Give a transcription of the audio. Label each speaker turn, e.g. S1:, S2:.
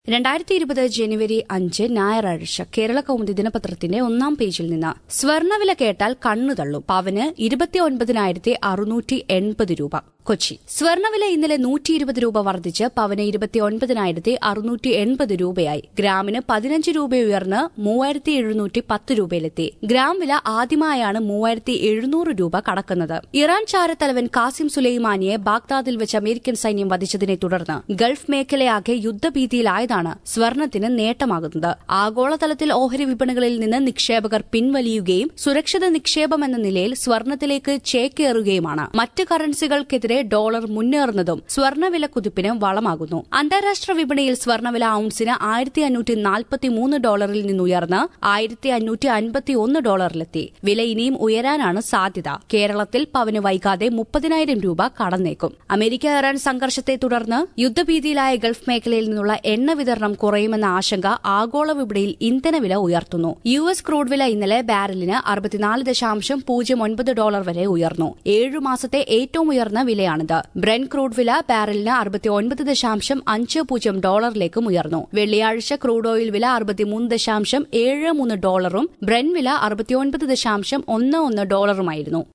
S1: രണ്ടായിരത്തി ഇരുപത് ജനുവരി അഞ്ച് ഞായറാഴ്ച കേരള കൗമുദി ദിനപത്രത്തിന്റെ ഒന്നാം പേജിൽ നിന്ന് സ്വർണ്ണവില കേട്ടാൽ കണ്ണു തള്ളും പവന് ഇരുപത്തിയൊൻപതിനായിരത്തി അറുന്നൂറ്റി എൺപത് രൂപ കൊച്ചി സ്വർണ്ണവില ഇന്നലെ നൂറ്റി ഇരുപത് രൂപ വർദ്ധിച്ച് പവന് ഇരുപത്തിയൊൻപതിനായിരത്തി അറുന്നൂറ്റി എൺപത് രൂപയായി ഗ്രാമിന് പതിനഞ്ച് രൂപ ഉയർന്ന് മൂവായിരത്തി എഴുന്നൂറ്റി പത്ത് രൂപയിലെത്തി ഗ്രാം വില ആദ്യമായാണ് മൂവായിരത്തി എഴുന്നൂറ് രൂപ കടക്കുന്നത് ഇറാൻ ചാരത്തലവൻ കാസിം സുലൈമാനിയെ ബാഗ്ദാദിൽ വെച്ച് അമേരിക്കൻ സൈന്യം വധിച്ചതിനെ തുടർന്ന് ഗൾഫ് മേഖലയാകെ യുദ്ധഭീതിയിലായതാണ് സ്വർണത്തിന് നേട്ടമാകുന്നത് ആഗോളതലത്തിൽ ഓഹരി വിപണികളിൽ നിന്ന് നിക്ഷേപകർ പിൻവലിയുകയും സുരക്ഷിത നിക്ഷേപം എന്ന നിലയിൽ സ്വർണത്തിലേക്ക് ചേക്കേറുകയുമാണ് മറ്റ് കറൻസികൾക്കെതിരെ ഡോളർ മുന്നേറുന്നതും സ്വർണ്ണവില കുതിപ്പിന് വളമാകുന്നു അന്താരാഷ്ട്ര വിപണിയിൽ സ്വർണ്ണവില ഔൺസിന് ആയിരത്തി അഞ്ഞൂറ്റി നാൽപ്പത്തി മൂന്ന് ഡോളറിൽ നിന്നുയർന്ന് ആയിരത്തി അഞ്ഞൂറ്റി അൻപത്തി ഒന്ന് ഡോളറിലെത്തി വില ഇനിയും ഉയരാനാണ് സാധ്യത കേരളത്തിൽ പവന് വൈകാതെ മുപ്പതിനായിരം രൂപ കടന്നേക്കും അമേരിക്ക ഇറാൻ സംഘർഷത്തെ തുടർന്ന് യുദ്ധഭീതിയിലായ ഗൾഫ് മേഖലയിൽ നിന്നുള്ള എണ്ണ വിതരണം കുറയുമെന്ന ആശങ്ക ആഗോള വിപണിയിൽ ഇന്ധനവില ഉയർത്തുന്നു യു എസ് ക്രൂഡ് വില ഇന്നലെ ബാരലിന് അറുപത്തിനാല് ദശാംശം പൂജ്യം ഒൻപത് ഡോളർ വരെ ഉയർന്നു ഏഴു മാസത്തെ ഏറ്റവും ഉയർന്ന വിലയാണിത് ബ്രെൻ ക്രൂഡ് വില ബാരലിന് അറുപത്തിയൊൻപത് ദശാംശം അഞ്ച് പൂജ്യം ഡോളറിലേക്കും ഉയർന്നു വെള്ളിയാഴ്ച ക്രൂഡ് ഓയിൽ വില അറുപത്തിമൂന്ന് ദശാംശം ഏഴ് മൂന്ന് ഡോളറും ബ്രെൻ വില അറുപത്തിയൊൻപത് ദശാംശം ഒന്ന് ഒന്ന് ഡോളറുമായിരുന്നു